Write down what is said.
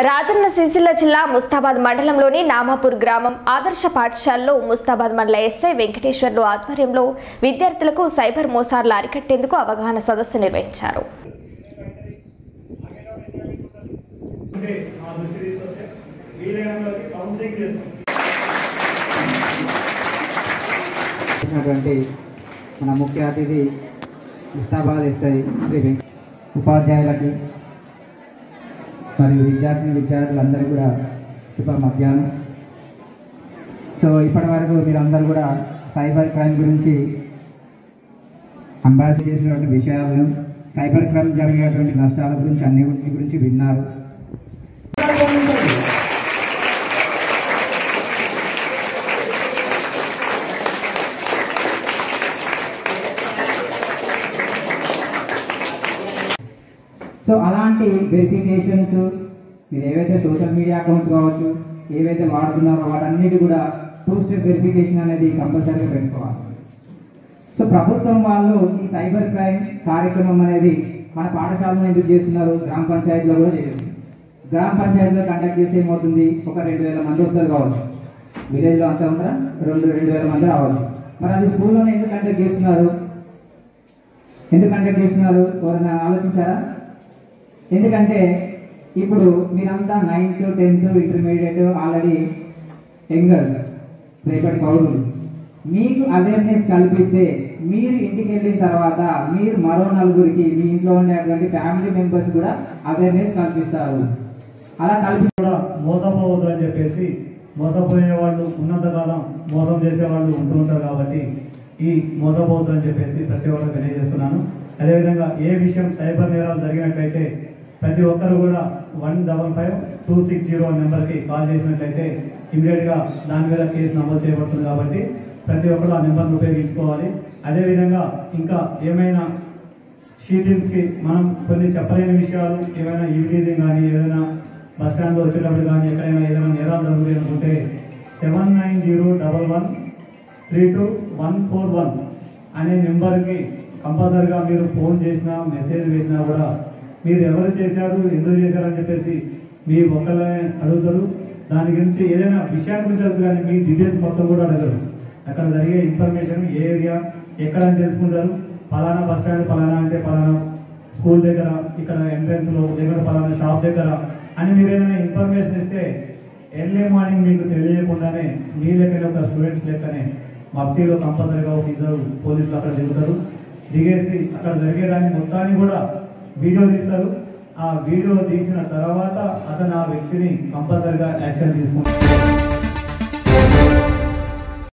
రాజన్న సిరిసిల్ల జిల్లా ముస్తాబాద్ మండలంలోని నామాపూర్ గ్రామం ఆదర్శ పాఠశాలలో ముస్తాబాద్ మండల ఎస్ఐ వెంకటేశ్వర్లు ఆధ్వర్యంలో విద్యార్థులకు సైబర్ మోసార్లు అరికట్టేందుకు అవగాహన సదస్సు నిర్వహించారు ఉంటే మా దృష్టి తీసుకొస్తే వీలైనంత వరకు కౌన్సిలింగ్ చేస్తాం చేసినటువంటి మన ముఖ్య అతిథి ముస్తాబాద్ ఎస్ఐ శ్రీ వెంక- ఉపాధ్యాయులకి మరియు విద్యార్థిని విద్యార్థులందరూ కూడా శుభ మధ్యాహ్నం సో ఇప్పటి వరకు మీరందరూ కూడా సైబర్ క్రైమ్ గురించి అంబాసి చేసినటువంటి విషయాలను సైబర్ క్రైమ్ జరిగేటువంటి నష్టాల గురించి అన్ని గురించి గురించి విన్నారు సో అలాంటి వెరిఫికేషన్స్ మీరు ఏవైతే సోషల్ మీడియా అకౌంట్స్ కావచ్చు ఏవైతే వాడుతున్నారో వాటన్నిటి కూడా టూ స్టెప్ వెరిఫికేషన్ అనేది కంపల్సరీగా పెట్టుకోవాలి సో ప్రభుత్వం వాళ్ళు ఈ సైబర్ క్రైమ్ కార్యక్రమం అనేది మన పాఠశాలలో ఎందుకు చేస్తున్నారు గ్రామ పంచాయతీలో కూడా చేయాలి గ్రామ పంచాయతీలో కండక్ట్ చేస్తే ఏమవుతుంది ఒక రెండు వేల మంది వస్తారు కావచ్చు విలేజ్లో అంతా ఉంటారా రెండు రెండు వేల మంది రావచ్చు మరి అది స్కూల్లోనే ఎందుకు కండక్ట్ చేస్తున్నారు ఎందుకు కండక్ట్ చేస్తున్నారు ఎవరైనా ఆలోచించారా ఎందుకంటే ఇప్పుడు మీరంతా ninth tenth intermediate already youngers రేపటి పౌరులు మీకు అవేర్నెస్ కల్పిస్తే మీరు ఇంటికి వెళ్ళిన తర్వాత మీరు మరో నలుగురికి మీ ఇంట్లో ఉండేటువంటి ఫ్యామిలీ మెంబర్స్ కూడా అవేర్నెస్ కల్పిస్తారు అలా కల్పి కూడా మోసపోవద్దు అని చెప్పేసి మోసపోయే వాళ్ళు ఉన్నంతకాలం మోసం చేసే వాళ్ళు ఉంటూ ఉంటారు కాబట్టి ఈ మోసపోవద్దు అని చెప్పేసి ప్రతి ఒక్కరు తెలియజేస్తున్నాను అదేవిధంగా ఏ విషయం సైబర్ నేరాలు జరిగినట్లయితే ప్రతి ఒక్కరు కూడా one double five two six zero నెంబర్కి కాల్ చేసినట్లయితే ఇమీడియట్గా దాని మీద కేసు నమోదు చేయబడుతుంది కాబట్టి ప్రతి ఒక్కరు ఆ నెంబర్ను ఉపయోగించుకోవాలి అదేవిధంగా ఇంకా ఏమైనా షీటింగ్స్కి మనం కొన్ని చెప్పలేని విషయాలు ఏమైనా ఈవిడీజింగ్ కానీ ఏదైనా బస్ స్టాండ్లో వచ్చేటప్పుడు కానీ ఎక్కడైనా ఏదైనా నేరాలు జరుగుతాయి అనుకుంటే seven nine zero double one three two one four one అనే నెంబర్కి కంపల్సరిగా మీరు ఫోన్ చేసినా మెసేజ్ వేసినా కూడా మీరు ఎవరు చేశారు ఎందుకు చేశారు అని చెప్పేసి మీ ఒక్కళ్ళే అడుగుతారు దాని గురించి ఏదైనా విషయాన్ని గురించి అడుగుతారు కానీ మీ డీటెయిల్స్ మొత్తం కూడా అడగరు అక్కడ జరిగే ఇన్ఫర్మేషన్ ఏ ఏరియా ఎక్కడ అని తెలుసుకుంటారు పలానా బస్ స్టాండ్ పలానా అంటే పలానా స్కూల్ దగ్గర ఇక్కడ ఎంట్రన్స్ లో దగ్గర పలానా షాప్ దగ్గర అని మీరు ఏదైనా ఇన్ఫర్మేషన్ ఇస్తే ఎర్లీ మార్నింగ్ మీకు తెలియకుండానే మీ లెక్కనే ఒక స్టూడెంట్స్ లెక్కనే మఫ్టీలో కంపల్సరీగా ఒక ఇద్దరు పోలీసులు అక్కడ దిగుతారు దిగేసి అక్కడ జరిగేదాన్ని మొత్తాన్ని కూడా వీడియో తీస్తారు ఆ వీడియో తీసిన తర్వాత అతను ఆ వ్యక్తిని కంపల్సరీగా యాక్షన్ తీసుకుంటారు